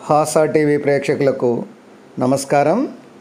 హాసా TV ప్రేక్షకులకు నమస్కారం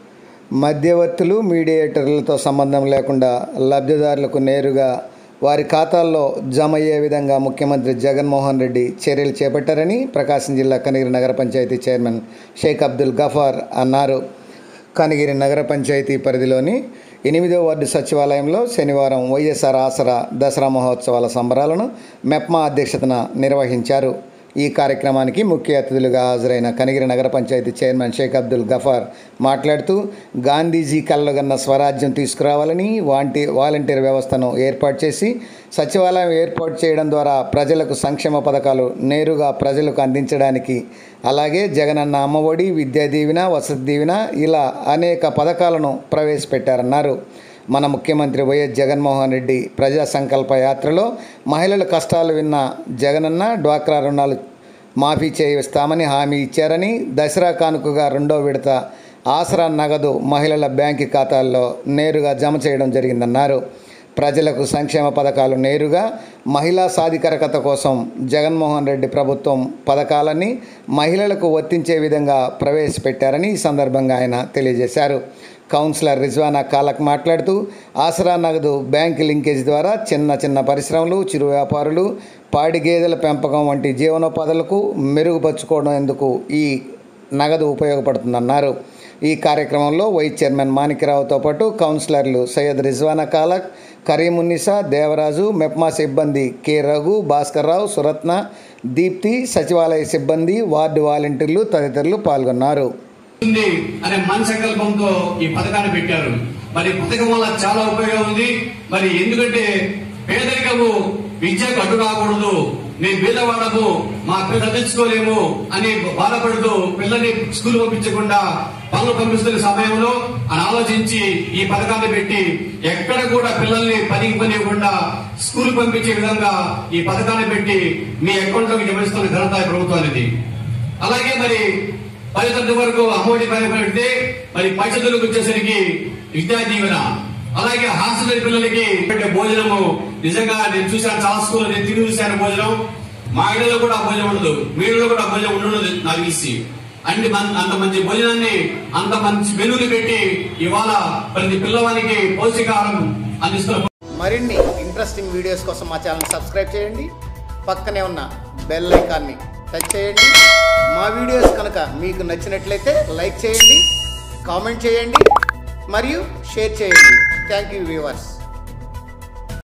మధ్యవర్తులు మీడియేటర్లతో సంబంధం లేకుండా లబ్ధిదారులకు నేరుగా వారి ఖాతాల్లో జమ అయ్యే విధంగా ముఖ్యమంత్రి జగన్మోహన్ రెడ్డి చర్యలు చేపట్టారని ప్రకాశం జిల్లా కనిగిరి నగర పంచాయతీ చైర్మన్ షేక్ అబ్దుల్ గఫార్ అన్నారు కనిగిరి నగర పంచాయతీ పరిధిలోని ఎనిమిదో వార్డు సచివాలయంలో శనివారం వైఎస్ఆర్ ఆసరా దసరా మహోత్సవాల సంబరాలను మెప్మా అధ్యక్షతన నిర్వహించారు ఈ కార్యక్రమానికి ముఖ్య అతిథులుగా హాజరైన కనిగిరి నగర పంచాయతీ చైర్మన్ షేక్ అబ్దుల్ గఫార్ మాట్లాడుతూ గాంధీజీ కళ్ళగన్న స్వరాజ్యం తీసుకురావాలని వాంటి వాలంటీర్ వ్యవస్థను ఏర్పాటు చేసి సచివాలయం ఏర్పాటు చేయడం ద్వారా ప్రజలకు సంక్షేమ పథకాలు నేరుగా ప్రజలకు అందించడానికి అలాగే జగనన్న అమ్మఒడి విద్యా దీవెన వసతి దీవెన ఇలా అనేక పథకాలను ప్రవేశపెట్టారన్నారు మన ముఖ్యమంత్రి వైఎస్ జగన్మోహన్ రెడ్డి ప్రజా సంకల్ప యాత్రలో మహిళల కష్టాలు విన్న జగనన్న డ్వాక్రా రుణాలు మాఫీ చేయిస్తామని హామీ ఇచ్చారని దసరా కానుకగా రెండో విడత ఆసరా నగదు మహిళల బ్యాంకు ఖాతాల్లో నేరుగా జమ చేయడం జరిగిందన్నారు ప్రజలకు సంక్షేమ పథకాలు నేరుగా మహిళా సాధికారకత కోసం జగన్మోహన్ రెడ్డి ప్రభుత్వం పథకాలని మహిళలకు వర్తించే విధంగా ప్రవేశపెట్టారని ఈ సందర్భంగా ఆయన తెలియజేశారు కౌన్సిలర్ రిజ్వానా కాలక్ మాట్లాడుతూ ఆసరా నగదు బ్యాంక్ లింకేజ్ ద్వారా చిన్న చిన్న పరిశ్రమలు చిరు వ్యాపారులు పాడి గేదెల పెంపకం వంటి జీవనోపాధులకు మెరుగుపరుచుకోవడం ఎందుకు ఈ నగదు ఉపయోగపడుతుందన్నారు ఈ కార్యక్రమంలో వైస్ చైర్మన్ మాణిక్యరావుతో పాటు కౌన్సిలర్లు సయ్యద్ రిజ్వానా కాలక్ కరీమున్నిసా దేవరాజు మెప్మా సిబ్బంది కె రఘు భాస్కర్రావు సురత్న దీప్తి సచివాలయ సిబ్బంది వార్డు వాలంటీర్లు తదితరులు పాల్గొన్నారు ఉంది అనే మన సంకల్పంతో ఈ పథకాన్ని పెట్టారు మరి పథకం వల్ల చాలా ఉపయోగం ఉంది మరి ఎందుకంటే పేదరికము విద్యకు అడ్డు రాకూడదు మేము పేదవాడము మా పిల్లలు చదివించుకోలేము అని బాధపడుతూ పిల్లల్ని స్కూల్ పంపించకుండా పనులు పంపిస్తున్న సమయంలో అని ఆలోచించి ఈ పథకాన్ని పెట్టి ఎక్కడ కూడా పిల్లల్ని పనికి పనివ్వకుండా స్కూల్ పంపించే విధంగా ఈ పథకాన్ని పెట్టి మీ అకౌంట్ లోకి జమిస్తున్న ఘనత ఈ ప్రభుత్వానికి అలాగే మరి పది తరగతి వరకు అమ్మఒడి పని పెడితే మరి పై చదువులకు వచ్చేసరికి విద్యా దీవెన అలాగే హాస్టల్ పిల్లలకి పెట్టే భోజనము నిజంగా నేను చూశాను చాలా స్కూల్ నేను తిరిగి చూశాను భోజనం మా ఇళ్ళలో కూడా భోజనం ఉండదు మీ ఇళ్ళలో కూడా భోజనం ఉండదు నాకు తెలిసి అన్ని మం- అంత మంచి భోజనాన్ని అంత మంచి మెనులు పెట్టి ఇవాళ ప్రతి పిల్లవానికి పౌష్టికాహారం అందిస్తున్న మరిన్ని ఇంట్రెస్టింగ్ వీడియోస్ కోసం మా ఛానల్ సబ్స్క్రైబ్ చేయండి పక్కనే ఉన్న బెల్ ఐకాన్ని టచ్ చేయండి మా వీడియోస్ కనుక మీకు నచ్చినట్లయితే లైక్ చేయండి కామెంట్ చేయండి మరియు షేర్ చేయండి థ్యాంక్ యూ వ్యూవర్స్